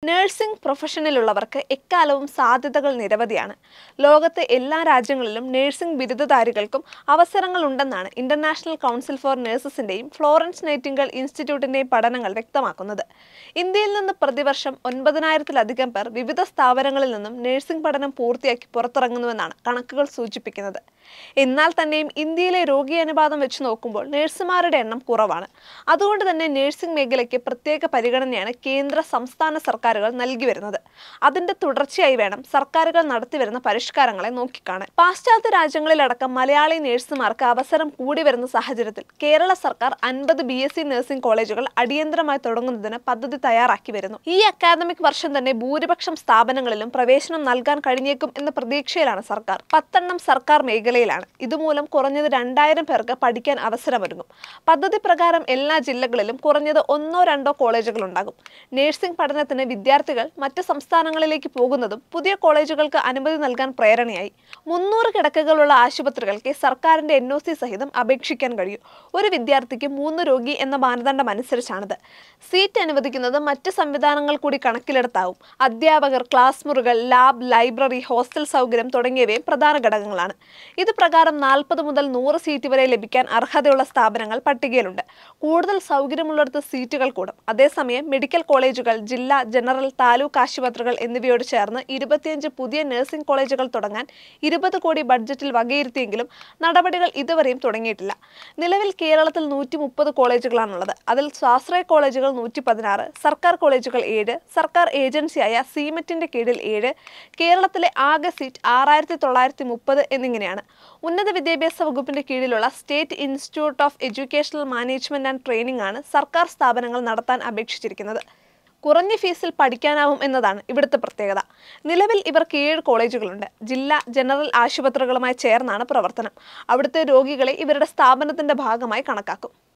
nursing പ്രൊഫഷനിലുള്ളവർക്ക് എക്കാലവും സാധ്യതകൾ നിരവധിയാണ് ലോകത്തെ എല്ലാ രാജ്യങ്ങളിലും നഴ്സിംഗ് ബിരുദധാരികൾക്കും അവസരങ്ങളുണ്ടെന്നാണ് ഇന്റർനാഷണൽ കൗൺസിൽ ഫോർ നഴ്സസിന്റെയും ഫ്ലോറൻസ് നൈറ്റിംഗൽ ഇൻസ്റ്റിറ്റ്യൂട്ടിന്റെയും പഠനങ്ങൾ വ്യക്തമാക്കുന്നത് ഇന്ത്യയിൽ നിന്ന് പ്രതിവർഷം ഒൻപതിനായിരത്തിലധികം പേർ വിവിധ സ്ഥാപനങ്ങളിൽ നിന്നും നഴ്സിംഗ് പഠനം പൂർത്തിയാക്കി പുറത്തിറങ്ങുന്നുവെന്നാണ് കണക്കുകൾ സൂചിപ്പിക്കുന്നത് എന്നാൽ തന്നെയും ഇന്ത്യയിലെ രോഗി അനുപാതം വെച്ച് നോക്കുമ്പോൾ നഴ്സുമാരുടെ എണ്ണം കുറവാണ് അതുകൊണ്ട് തന്നെ നഴ്സിംഗ് മേഖലയ്ക്ക് പ്രത്യേക പരിഗണനയാണ് കേന്ദ്ര സംസ്ഥാന സർക്കാരുകൾ നൽകി വരുന്നത് അതിന്റെ തുടർച്ചയായി വേണം സർക്കാരുകൾ നടത്തിവരുന്ന പരിഷ്കാരങ്ങളെ നോക്കിക്കാണാൻ പാശ്ചാത്യ രാജ്യങ്ങളിലടക്കം മലയാളി നഴ്സുമാർക്ക് അവസരം കൂടി വരുന്ന സാഹചര്യത്തിൽ കേരള സർക്കാർ അൻപത് ബി എസ് സി നഴ്സിംഗ് കോളേജുകൾ അടിയന്തരമായി തുടങ്ങുന്നതിന് പദ്ധതി തയ്യാറാക്കി വരുന്നു ഈ അക്കാദമിക് വർഷം തന്നെ ഭൂരിപക്ഷം സ്ഥാപനങ്ങളിലും പ്രവേശനം നൽകാൻ കഴിഞ്ഞേക്കും എന്ന പ്രതീക്ഷയിലാണ് സർക്കാർ പത്തെണ്ണം സർക്കാർ മേഖലയിലാണ് ഇതുമൂലം കുറഞ്ഞത് രണ്ടായിരം പേർക്ക് പഠിക്കാൻ അവസരമൊരുങ്ങും പദ്ധതി പ്രകാരം എല്ലാ ജില്ലകളിലും കുറഞ്ഞത് ഒന്നോ രണ്ടോ കോളേജുകൾ ഉണ്ടാകും നഴ്സിംഗ് പഠനത്തിന് വിദ്യാർത്ഥികൾ മറ്റ് സംസ്ഥാനങ്ങളിലേക്ക് പോകുന്നതും പുതിയ കോളേജുകൾക്ക് അനുമതി നൽകാൻ പ്രേരണയായി മുന്നൂറ് കിടക്കകളുള്ള ആശുപത്രികൾക്ക് സർക്കാരിന്റെ എൻ ഒ സി സഹിതം അപേക്ഷിക്കാൻ കഴിയും ഒരു വിദ്യാർത്ഥിക്ക് മൂന്ന് രോഗി എന്ന മാനദണ്ഡം അനുസരിച്ചാണിത് സീറ്റ് അനുവദിക്കുന്നത് മറ്റ് സംവിധാനങ്ങൾ കൂടി കണക്കിലെടുത്താവും അധ്യാപകർ ക്ലാസ് മുറികൾ ലാബ് ലൈബ്രറി ഹോസ്റ്റൽ സൗകര്യം തുടങ്ങിയവയും പ്രധാന ഘടകങ്ങളാണ് ഇത് പ്രകാരം നാൽപ്പത് മുതൽ നൂറ് സീറ്റ് വരെ ലഭിക്കാൻ അർഹതയുള്ള സ്ഥാപനങ്ങൾ പട്ടികയിലുണ്ട് കൂടുതൽ സൗകര്യമുള്ളിടത്ത് സീറ്റുകൾ കൂടും അതേസമയം മെഡിക്കൽ കോളേജുകൾ ജില്ലാ ജനറൽ താലൂക്ക് ആശുപത്രികൾ എന്നിവയോട് ചേർന്ന് ഇരുപത്തിയഞ്ച് പുതിയ നഴ്സിംഗ് കോളേജുകൾ തുടങ്ങാൻ ഇരുപത് കോടി ബഡ്ജറ്റിൽ വകയിരുത്തിയെങ്കിലും നടപടികൾ ഇതുവരെയും തുടങ്ങിയിട്ടില്ല നിലവിൽ കേരളത്തിൽ നൂറ്റി മുപ്പത് കോളേജുകളാണുള്ളത് അതിൽ സ്വാശ്രയ കോളേജുകൾ നൂറ്റി പതിനാറ് സർക്കാർ കോളേജുകൾ ഏഴ് സർക്കാർ ഏജൻസിയായ സീമെറ്റിന്റെ കീഴിൽ ഏഴ് കേരളത്തിലെ ആകെ സീറ്റ് ആറായിരത്തി തൊള്ളായിരത്തി മുപ്പത് എന്നിങ്ങനെയാണ് ഉന്നത വിദ്യാഭ്യാസ വകുപ്പിന്റെ കീഴിലുള്ള State Institute of Educational Management and Training ആണ് സർക്കാർ സ്ഥാപനങ്ങൾ നടത്താൻ അപേക്ഷിച്ചിരിക്കുന്നത് കുറഞ്ഞ ഫീസിൽ പഠിക്കാനാവും എന്നതാണ് ഇവിടുത്തെ പ്രത്യേകത നിലവിൽ ഇവർക്ക് ഏഴ് കോളേജുകളുണ്ട് ജില്ലാ ജനറൽ ആശുപത്രികളുമായി ചേർന്നാണ് പ്രവർത്തനം അവിടുത്തെ രോഗികളെ ഇവരുടെ സ്ഥാപനത്തിന്റെ ഭാഗമായി കണക്കാക്കും